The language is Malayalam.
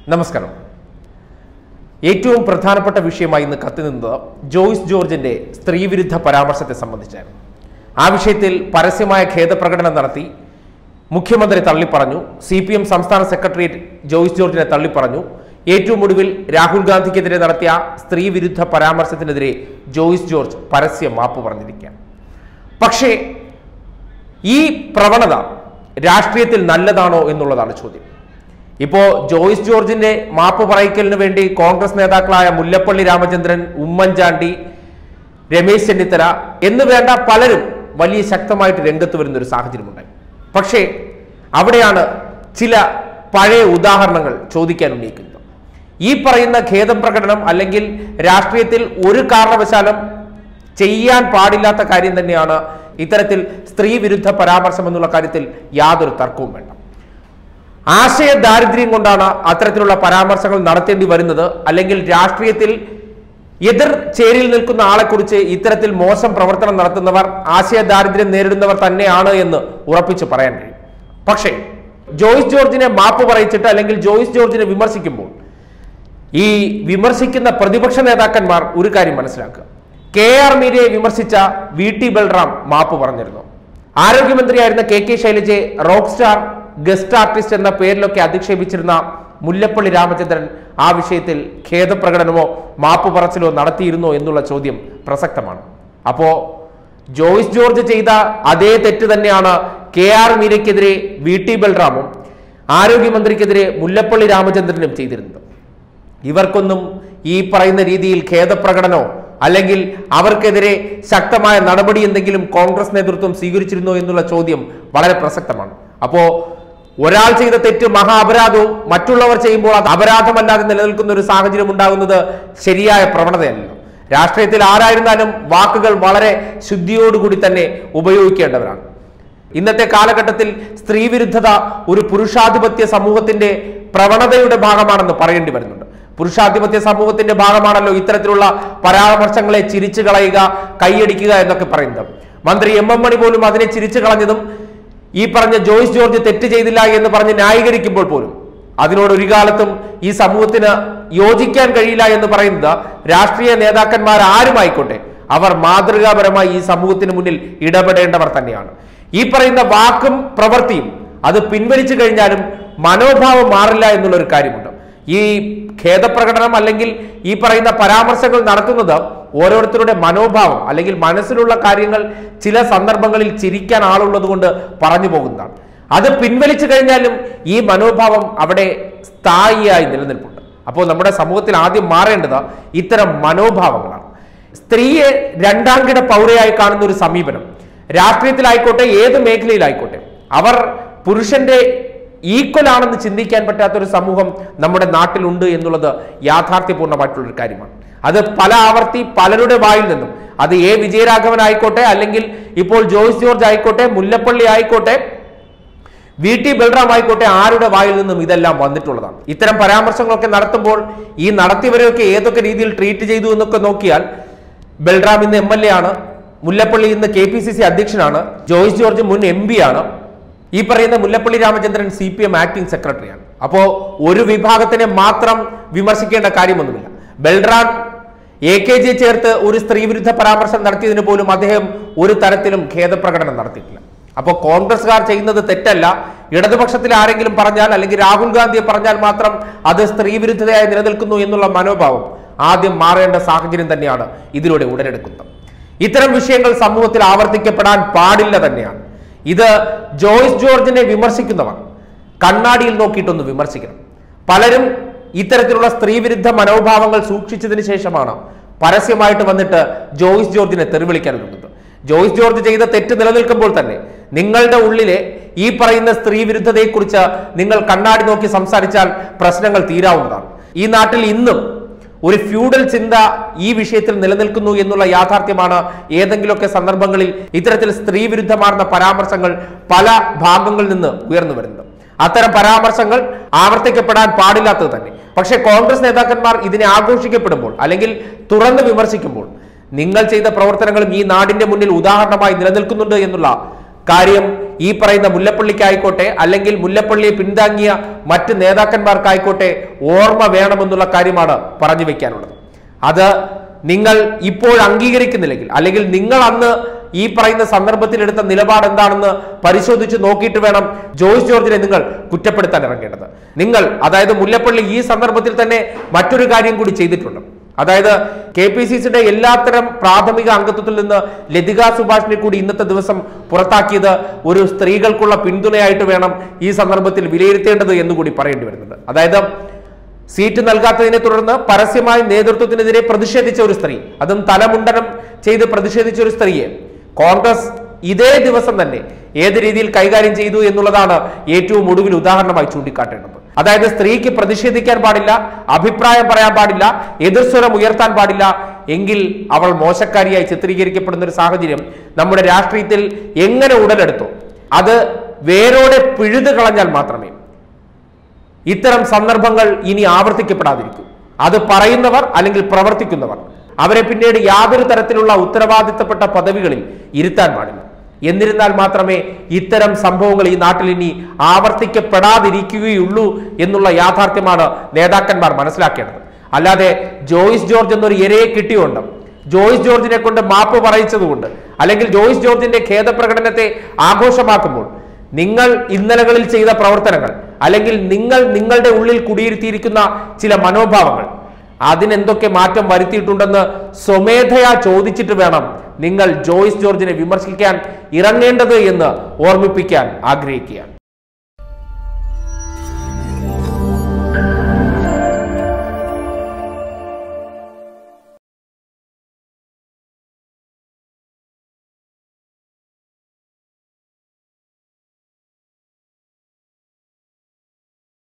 നമസ്കാരം ഏറ്റവും പ്രധാനപ്പെട്ട വിഷയമായി ഇന്ന് കത്തിനിന്നത് ജോയ്സ് ജോർജിന്റെ സ്ത്രീവിരുദ്ധ പരാമർശത്തെ സംബന്ധിച്ചായിരുന്നു ആ വിഷയത്തിൽ പരസ്യമായ ഖേദപ്രകടനം നടത്തി മുഖ്യമന്ത്രി തള്ളിപ്പറഞ്ഞു സി പി എം സംസ്ഥാന സെക്രട്ടേറിയറ്റ് ജോയ്സ് ജോർജിനെ തള്ളിപ്പറഞ്ഞു ഏറ്റവും ഒടുവിൽ രാഹുൽ ഗാന്ധിക്കെതിരെ നടത്തിയ സ്ത്രീവിരുദ്ധ പരാമർശത്തിനെതിരെ ജോയ്സ് ജോർജ് പരസ്യ മാപ്പ് പറഞ്ഞിരിക്കുകയാണ് പക്ഷേ ഈ പ്രവണത രാഷ്ട്രീയത്തിൽ നല്ലതാണോ എന്നുള്ളതാണ് ചോദ്യം ഇപ്പോ ജോയ്സ് ജോർജിന്റെ മാപ്പ് പറയിക്കലിന് വേണ്ടി കോൺഗ്രസ് നേതാക്കളായ മുല്ലപ്പള്ളി രാമചന്ദ്രൻ ഉമ്മൻചാണ്ടി രമേശ് ചെന്നിത്തല എന്ന് വേണ്ട പലരും വലിയ ശക്തമായിട്ട് രംഗത്ത് വരുന്ന ഒരു സാഹചര്യമുണ്ടായി പക്ഷേ അവിടെയാണ് ചില പഴയ ഉദാഹരണങ്ങൾ ചോദിക്കാൻ ഉന്നയിക്കുന്നത് ഈ പറയുന്ന ഖേദം പ്രകടനം അല്ലെങ്കിൽ രാഷ്ട്രീയത്തിൽ ഒരു കാരണവശാലും ചെയ്യാൻ പാടില്ലാത്ത കാര്യം തന്നെയാണ് ഇത്തരത്തിൽ സ്ത്രീ വിരുദ്ധ പരാമർശം എന്നുള്ള കാര്യത്തിൽ യാതൊരു തർക്കവും വേണ്ട ആശയ ദാരിദ്ര്യം കൊണ്ടാണ് അത്തരത്തിലുള്ള പരാമർശങ്ങൾ നടത്തേണ്ടി വരുന്നത് അല്ലെങ്കിൽ രാഷ്ട്രീയത്തിൽ എതിർ ചേരിയിൽ നിൽക്കുന്ന ആളെക്കുറിച്ച് ഇത്തരത്തിൽ മോശം പ്രവർത്തനം നടത്തുന്നവർ ആശയ ദാരിദ്ര്യം നേരിടുന്നവർ തന്നെയാണ് എന്ന് ഉറപ്പിച്ച് പറയാൻ കഴിയും പക്ഷേ ജോയ്സ് ജോർജിനെ മാപ്പ് പറയിച്ചിട്ട് അല്ലെങ്കിൽ ജോയ്സ് ജോർജിനെ വിമർശിക്കുമ്പോൾ ഈ വിമർശിക്കുന്ന പ്രതിപക്ഷ നേതാക്കന്മാർ ഒരു കാര്യം മനസ്സിലാക്കുക കെ ആർ മീരയെ വിമർശിച്ച വി ടി ബൽറാം മാപ്പ് പറഞ്ഞിരുന്നു ആരോഗ്യമന്ത്രിയായിരുന്ന കെ കെ ശൈലജയെ റോക്ക് സ്റ്റാർ ഗസ്റ്റ് ആർട്ടിസ്റ്റ് എന്ന പേരിലൊക്കെ അധിക്ഷേപിച്ചിരുന്ന മുല്ലപ്പള്ളി രാമചന്ദ്രൻ ആ വിഷയത്തിൽ ഖേദപ്രകടനമോ മാപ്പ് പറച്ചിലോ നടത്തിയിരുന്നോ എന്നുള്ള ചോദ്യം പ്രസക്തമാണ് അപ്പോ ജോയ്സ് ജോർജ് ചെയ്ത അതേ തെറ്റ് തന്നെയാണ് കെ ആർ മീരയ്ക്കെതിരെ വി ടി ബൽറാമും ആരോഗ്യമന്ത്രിക്കെതിരെ മുല്ലപ്പള്ളി രാമചന്ദ്രനും ചെയ്തിരുന്നത് ഇവർക്കൊന്നും ഈ പറയുന്ന രീതിയിൽ ഖേദപ്രകടനോ അല്ലെങ്കിൽ അവർക്കെതിരെ ശക്തമായ നടപടി എന്തെങ്കിലും കോൺഗ്രസ് നേതൃത്വം സ്വീകരിച്ചിരുന്നോ എന്നുള്ള ചോദ്യം വളരെ പ്രസക്തമാണ് അപ്പോ ഒരാൾ ചെയ്ത തെറ്റ് മഹാ അപരാധവും മറ്റുള്ളവർ ചെയ്യുമ്പോൾ അത് അപരാധമല്ലാതെ നിലനിൽക്കുന്ന ഒരു സാഹചര്യം ഉണ്ടാകുന്നത് ശരിയായ പ്രവണതയല്ലല്ലോ രാഷ്ട്രീയത്തിൽ ആരായിരുന്നാലും വാക്കുകൾ വളരെ ശുദ്ധിയോടുകൂടി തന്നെ ഉപയോഗിക്കേണ്ടവരാണ് ഇന്നത്തെ കാലഘട്ടത്തിൽ സ്ത്രീവിരുദ്ധത ഒരു പുരുഷാധിപത്യ സമൂഹത്തിന്റെ പ്രവണതയുടെ ഭാഗമാണെന്ന് പറയേണ്ടി വരുന്നുണ്ട് പുരുഷാധിപത്യ സമൂഹത്തിന്റെ ഭാഗമാണല്ലോ ഇത്തരത്തിലുള്ള പരാമർശങ്ങളെ ചിരിച്ചു കളയുക കൈയടിക്കുക എന്നൊക്കെ പറയുന്നത് മന്ത്രി എം എം മണി പോലും അതിനെ ചിരിച്ചു കളഞ്ഞതും ഈ പറഞ്ഞ ജോയ്സ് ജോർജ് തെറ്റ് ചെയ്തില്ല എന്ന് പറഞ്ഞ് ന്യായീകരിക്കുമ്പോൾ പോലും അതിനോട് ഒരു കാലത്തും ഈ സമൂഹത്തിന് യോജിക്കാൻ കഴിയില്ല എന്ന് പറയുന്നത് രാഷ്ട്രീയ നേതാക്കന്മാർ ആരുമായിക്കോട്ടെ അവർ മാതൃകാപരമായി ഈ സമൂഹത്തിന് മുന്നിൽ ഇടപെടേണ്ടവർ തന്നെയാണ് ഈ പറയുന്ന വാക്കും പ്രവൃത്തിയും അത് പിൻവലിച്ചു കഴിഞ്ഞാലും മനോഭാവം മാറില്ല എന്നുള്ള ഒരു കാര്യമുണ്ട് ഈ ഖേദപ്രകടനം അല്ലെങ്കിൽ ഈ പറയുന്ന പരാമർശങ്ങൾ നടത്തുന്നത് ഓരോരുത്തരുടെ മനോഭാവം അല്ലെങ്കിൽ മനസ്സിലുള്ള കാര്യങ്ങൾ ചില സന്ദർഭങ്ങളിൽ ചിരിക്കാൻ ആളുള്ളത് കൊണ്ട് പറഞ്ഞു പോകുന്നതാണ് അത് പിൻവലിച്ചു കഴിഞ്ഞാലും ഈ മനോഭാവം അവിടെ സ്ഥായിയായി നിലനിൽപ്പുണ്ട് അപ്പോൾ നമ്മുടെ സമൂഹത്തിൽ ആദ്യം മാറേണ്ടത് ഇത്തരം മനോഭാവങ്ങളാണ് സ്ത്രീയെ രണ്ടാം കിട പൗരയായി കാണുന്ന ഒരു സമീപനം രാഷ്ട്രീയത്തിലായിക്കോട്ടെ ഏത് മേഖലയിലായിക്കോട്ടെ അവർ പുരുഷന്റെ ഈക്വൽ ആണെന്ന് ചിന്തിക്കാൻ പറ്റാത്ത ഒരു സമൂഹം നമ്മുടെ നാട്ടിലുണ്ട് എന്നുള്ളത് യാഥാർത്ഥ്യപൂർണ്ണമായിട്ടുള്ള ഒരു കാര്യമാണ് അത് പല ആവർത്തി പലരുടെ വായിൽ നിന്നും അത് എ വിജയരാഘവൻ ആയിക്കോട്ടെ അല്ലെങ്കിൽ ഇപ്പോൾ ജോയ്സ് ജോർജ് ആയിക്കോട്ടെ മുല്ലപ്പള്ളി ആയിക്കോട്ടെ വി ടി ബൽറാം ആയിക്കോട്ടെ ആരുടെ വായിൽ നിന്നും ഇതെല്ലാം വന്നിട്ടുള്ളതാണ് ഇത്തരം പരാമർശങ്ങളൊക്കെ നടത്തുമ്പോൾ ഈ നടത്തിയവരെയൊക്കെ ഏതൊക്കെ രീതിയിൽ ട്രീറ്റ് ചെയ്തു എന്നൊക്കെ നോക്കിയാൽ ബൽറാം ഇന്ന് എം എൽ എ ആണ് മുല്ലപ്പള്ളി ഇന്ന് കെ പി സി സി അധ്യക്ഷനാണ് ജോയ്സ് ജോർജ് മുൻ എം പി ആണ് ഈ പറയുന്ന Mullappally Ramachandran C P M acting സെക്രട്ടറിയാണ് അപ്പോ ഒരു വിഭാഗത്തിനെ മാത്രം വിമർശിക്കേണ്ട കാര്യമൊന്നുമില്ല ബൽറാം എ കെ ജിയെ ചേർത്ത് ഒരു സ്ത്രീവിരുദ്ധ പരാമർശം നടത്തിയതിന് പോലും അദ്ദേഹം ഒരു തരത്തിലും ഖേദപ്രകടനം നടത്തിയിട്ടില്ല അപ്പോൾ കോൺഗ്രസ്സുകാർ ചെയ്യുന്നത് തെറ്റല്ല ഇടതുപക്ഷത്തിൽ ആരെങ്കിലും പറഞ്ഞാൽ അല്ലെങ്കിൽ രാഹുൽ ഗാന്ധിയെ പറഞ്ഞാൽ മാത്രം അത് സ്ത്രീവിരുദ്ധതയായി നിലനിൽക്കുന്നു എന്നുള്ള മനോഭാവം ആദ്യം മാറേണ്ട സാഹചര്യം തന്നെയാണ് ഇതിലൂടെ ഉടലെടുക്കുന്നത് ഇത്തരം വിഷയങ്ങൾ സമൂഹത്തിൽ ആവർത്തിക്കപ്പെടാൻ പാടില്ല തന്നെയാണ് ഇത് ജോയ്സ് ജോർജിനെ വിമർശിക്കുന്നവർ കണ്ണാടിയിൽ നോക്കിയിട്ടൊന്ന് വിമർശിക്കണം പലരും ഇത്തരത്തിലുള്ള സ്ത്രീവിരുദ്ധ മനോഭാവങ്ങൾ സൂക്ഷിച്ചതിന് ശേഷമാണ് പരസ്യമായിട്ട് വന്നിട്ട് ജോയ്സ് ജോർജിനെ തെറിവിളിക്കാൻ ഒരുങ്ങുന്നത് ജോയ്സ് ജോർജ് ചെയ്ത തെറ്റ് നിലനിൽക്കുമ്പോൾ തന്നെ നിങ്ങളുടെ ഉള്ളിലെ ഈ പറയുന്ന സ്ത്രീ വിരുദ്ധതയെക്കുറിച്ച് നിങ്ങൾ കണ്ണാടി നോക്കി സംസാരിച്ചാൽ പ്രശ്നങ്ങൾ തീരാവുന്നതാണ് ഈ നാട്ടിൽ ഇന്നും ഒരു ഫ്യൂഡൽ ചിന്ത ഈ വിഷയത്തിൽ നിലനിൽക്കുന്നു എന്നുള്ള യാഥാർത്ഥ്യമാണ് ഏതെങ്കിലുമൊക്കെ സന്ദർഭങ്ങളിൽ ഇത്തരത്തിൽ സ്ത്രീ വിരുദ്ധമാർന്ന പരാമർശങ്ങൾ പല ഭാഗങ്ങളിൽ നിന്ന് ഉയർന്നു വരുന്നത് അത്തരം പരാമർശങ്ങൾ ആവർത്തിക്കപ്പെടാൻ പാടില്ലാത്തത് തന്നെ പക്ഷേ കോൺഗ്രസ് നേതാക്കന്മാർ ഇതിനെ ആഘോഷിക്കപ്പെടുമ്പോൾ അല്ലെങ്കിൽ തുറന്ന് വിമർശിക്കുമ്പോൾ നിങ്ങൾ ചെയ്ത പ്രവർത്തനങ്ങളും ഈ നാടിന്റെ മുന്നിൽ ഉദാഹരണമായി നിലനിൽക്കുന്നുണ്ട് എന്നുള്ള കാര്യം ഈ പറയുന്ന മുല്ലപ്പള്ളിക്കായിക്കോട്ടെ അല്ലെങ്കിൽ മുല്ലപ്പള്ളിയെ പിന്താങ്ങിയ മറ്റ് നേതാക്കന്മാർക്കായിക്കോട്ടെ ഓർമ്മ വേണമെന്നുള്ള കാര്യമാണ് പറഞ്ഞു വെക്കാനുള്ളത് അത് നിങ്ങൾ ഇപ്പോൾ അംഗീകരിക്കുന്നില്ലെങ്കിൽ അല്ലെങ്കിൽ നിങ്ങൾ അന്ന് ഈ പറയുന്ന സന്ദർഭത്തിൽ എടുത്ത നിലപാട് എന്താണെന്ന് പരിശോധിച്ച് നോക്കിയിട്ട് വേണം ജോയ്സ് ജോർജിനെ നിങ്ങൾ കുറ്റപ്പെടുത്താൻ ഇറങ്ങേണ്ടത് നിങ്ങൾ അതായത് മുല്ലപ്പള്ളി ഈ സന്ദർഭത്തിൽ തന്നെ മറ്റൊരു കാര്യം കൂടി ചെയ്തിട്ടുണ്ട് അതായത് കെ പി സി സിയുടെ എല്ലാത്തരം പ്രാഥമിക അംഗത്വത്തിൽ നിന്ന് ലതിക സുഭാഷിനെ കൂടി ഇന്നത്തെ ദിവസം പുറത്താക്കിയത് ഒരു സ്ത്രീകൾക്കുള്ള പിന്തുണയായിട്ട് വേണം ഈ സന്ദർഭത്തിൽ വിലയിരുത്തേണ്ടത് എന്നുകൂടി പറയേണ്ടി വരുന്നുണ്ട് അതായത് സീറ്റ് നൽകാത്തതിനെ തുടർന്ന് പരസ്യമായി നേതൃത്വത്തിനെതിരെ പ്രതിഷേധിച്ച ഒരു സ്ത്രീ അതും തലമുണ്ടനം ചെയ്ത് പ്രതിഷേധിച്ച ഒരു സ്ത്രീയെ കോൺഗ്രസ് ഇതേ ദിവസം തന്നെ ഏത് രീതിയിൽ കൈകാര്യം ചെയ്തു എന്നുള്ളതാണ് ഏറ്റവും ഒടുവിൽ ഉദാഹരണമായി ചൂണ്ടിക്കാട്ടേണ്ടത് അതായത് സ്ത്രീക്ക് പ്രതിഷേധിക്കാൻ പാടില്ല അഭിപ്രായം പറയാൻ പാടില്ല എതിർസ്വരം ഉയർത്താൻ പാടില്ല എങ്കിൽ അവൾ മോശക്കാരിയായി ചിത്രീകരിക്കപ്പെടുന്ന ഒരു സാഹചര്യം നമ്മുടെ രാഷ്ട്രീയത്തിൽ എങ്ങനെ ഉടലെടുത്തോ അത് വേരോടെ പിഴുതു കളഞ്ഞാൽ മാത്രമേ ഇത്തരം സന്ദർഭങ്ങൾ ഇനി ആവർത്തിക്കപ്പെടാതിരിക്കും അത് പറയുന്നവർ അല്ലെങ്കിൽ പ്രവർത്തിക്കുന്നവർ അവരെ പിന്നീട് യാതൊരു തരത്തിലുള്ള ഉത്തരവാദിത്തപ്പെട്ട പദവികളിൽ ഇരുത്താൻ പാടില്ല എന്നിരുന്നാൽ മാത്രമേ ഇത്തരം സംഭവങ്ങൾ ഈ നാട്ടിൽ ഇനി ആവർത്തിക്കപ്പെടാതിരിക്കുകയുള്ളൂ എന്നുള്ള യാഥാർത്ഥ്യമാണ് നേതാക്കന്മാർ മനസ്സിലാക്കേണ്ടത് അല്ലാതെ ജോയിസ് ജോർജ് എന്നൊരു ഇരയെ കിട്ടിയുണ്ട് ജോയിസ് ജോർജിനെ കൊണ്ട് മാപ്പ് പറയിച്ചതുകൊണ്ട് അല്ലെങ്കിൽ ജോയിസ് ജോർജിന്റെ ഖേദപ്രകടനത്തെ ആഘോഷമാക്കുമ്പോൾ നിങ്ങൾ ഇന്നലകളിൽ ചെയ്ത പ്രവർത്തനങ്ങൾ അല്ലെങ്കിൽ നിങ്ങൾ നിങ്ങളുടെ ഉള്ളിൽ കുടിയിരുത്തിയിരിക്കുന്ന ചില മനോഭാവങ്ങൾ അതിനെന്തൊക്കെ മാറ്റം വരുത്തിയിട്ടുണ്ടെന്ന് സ്വമേധയാ ചോദിച്ചിട്ട് വേണം നിങ്ങൾ ജോയിസ് ജോർജിനെ വിമർശിക്കാൻ ഇറങ്ങേണ്ടത് എന്ന് ഓർമ്മിപ്പിക്കാൻ ആഗ്രഹിക്കുകയാണ്